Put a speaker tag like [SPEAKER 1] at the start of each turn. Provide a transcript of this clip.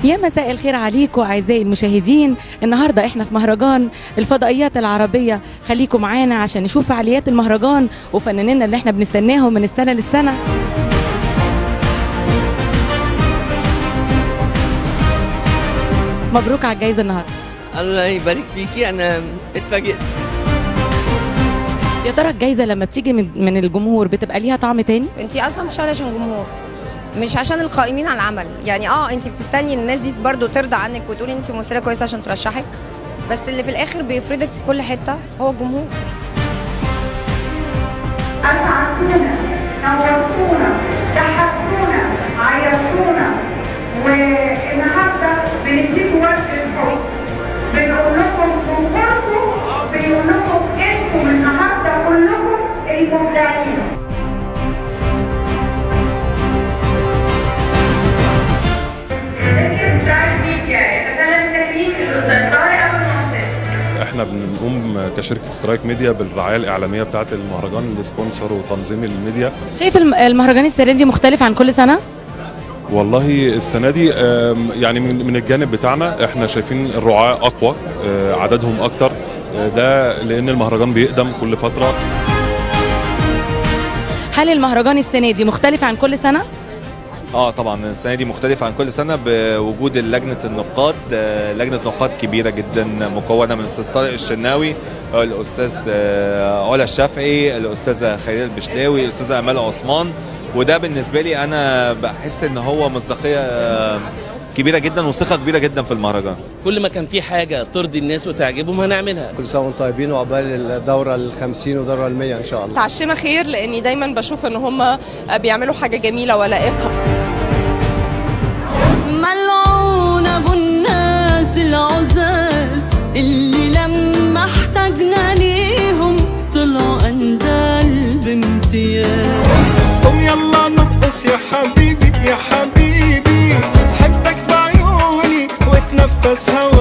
[SPEAKER 1] يا مساء الخير عليكم اعزائي المشاهدين النهارده احنا في مهرجان الفضائيات العربيه خليكم معانا عشان نشوف فعاليات المهرجان وفنانينا اللي احنا بنستناهم من السنه للسنه مبروك على الجايزه النهارده
[SPEAKER 2] الله يبارك فيكي انا اتفاجئت
[SPEAKER 1] يا ترى الجايزه لما بتيجي من من الجمهور بتبقى ليها طعم تاني
[SPEAKER 3] انت اصلا بتشتغلي عشان جمهور مش عشان القائمين على العمل يعني اه انت بتستني الناس دي برضو ترضى عنك وتقولي انت ممثله كويسه عشان ترشحك بس اللي في الاخر بيفرضك في كل حته هو الجمهور
[SPEAKER 4] أسعدتونا نورتونا ضحكتونا عيطتونا والنهارده بنديكوا وقت الحب بنقول لكم جمهوركم بيقول لكم انتم النهارده كلكم المبدعين شركة ستار ميديا يتسلم التكريم للأستاذ طارق أبو المحسن
[SPEAKER 5] احنا بنقوم كشركه سترايك ميديا بالرعايه الاعلاميه بتاعه المهرجان السبونسر وتنظيم الميديا
[SPEAKER 1] شايف الم- المهرجان السنه دي مختلف عن كل سنه
[SPEAKER 5] والله السنه دي آم، يعني من من الجانب بتاعنا احنا شايفين الرعاة اقوى آه، عددهم اكتر آه، ده لان المهرجان بيقدم كل فتره
[SPEAKER 1] هل المهرجان السنه دي مختلف عن كل سنه
[SPEAKER 6] اه طبعا السنه دي مختلفه عن كل سنه بوجود لجنه النقاد آه، لجنه نقاد كبيره جدا مكونه من الاستاذ طارق الشناوي آه، الاستاذ آه، علا الشافعي الاستاذه خليل البشلاوي الاستاذه امال عثمان وده بالنسبه لي انا بحس ان هو مصداقيه آه، كبيره جدا وثقه كبيره جدا في المهرجان
[SPEAKER 7] كل ما كان في حاجة ترضي الناس وتعجبهم هنعملها
[SPEAKER 8] كل سنه وانتم طيبين وعقبال الدوره ال 50 والدوره ال 100 ان شاء الله
[SPEAKER 9] تعشينا خير لاني دايما بشوف ان هم بيعملوا حاجه جميله ولائقه
[SPEAKER 10] ملعون ابو الناس العزاز اللي لما احتاجنا ليهم طلعوا اندال بامتياز
[SPEAKER 11] قوم يلا نرقص يا حبيبي يا حبيبي حبك بعيوني واتنفس هوا